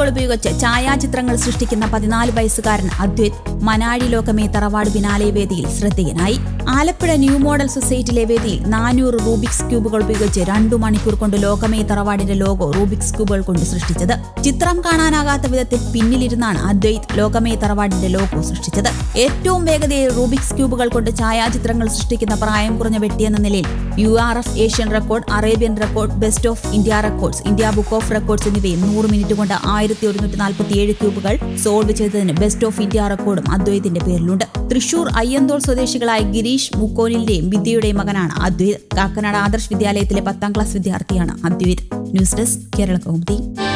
ക്യൂബുകൾ ഉപയോഗിച്ച് ഛായാചിത്രങ്ങൾ സൃഷ്ടിക്കുന്ന പതിനാല് വയസ്സുകാരൻ അദ്വൈത് മനാഴി ലോകമേ തറവാട് ബിനാലെ വേദിയിൽ ശ്രദ്ധേയനായി ആലപ്പുഴ ന്യൂ മോഡൽ സൊസൈറ്റിയിലെ വേദിയിൽ നാനൂറ് റൂബിക്സ് ക്യൂബുകൾ ഉപയോഗിച്ച് രണ്ടു മണിക്കൂർ കൊണ്ട് ലോകമേ തറവാടിന്റെ ലോഗോ റൂബിക്സ് ക്യൂബുകൾ കൊണ്ട് സൃഷ്ടിച്ചത് ചിത്രം കാണാനാകാത്ത വിധത്തിൽ പിന്നിലിരുന്നാണ് അദ്വൈത് ലോകമേ തറവാടിന്റെ ലോഗോ സൃഷ്ടിച്ചത് ഏറ്റവും വേഗതയിൽ റൂബിക്സ് ക്യൂബുകൾ കൊണ്ട് ഛായാചിത്രങ്ങൾ സൃഷ്ടിക്കുന്ന പ്രായം കുറഞ്ഞ വ്യക്തിയെന്ന നിലയിൽ U R F Asian record Arabian record best of India records India book of records എന്നിവയിൽ നൂറ് മിനിറ്റ് കൊണ്ട് ആയിരത്തി ഒരുന്നൂറ്റി നാൽപ്പത്തിയേഴ് ക്യൂബുകൾ സോൾവ് ചെയ്തതിന് ബെസ്റ്റ് ഓഫ് ഇന്ത്യ റെക്കോർഡും അദ്വൈതിന്റെ പേരിലുണ്ട് തൃശൂർ അയ്യന്തോൾ സ്വദേശികളായ ഗിരീഷ് മുക്കോലിന്റെയും വിദ്യയുടെയും മകനാണ് അദ്വൈത് കാക്കനാട് ആദർശ് വിദ്യാലയത്തിലെ പത്താം ക്ലാസ് വിദ്യാർത്ഥിയാണ് അദ്വൈത് ന്യൂസ് ഡെസ്ക് കേരള കൗമുദി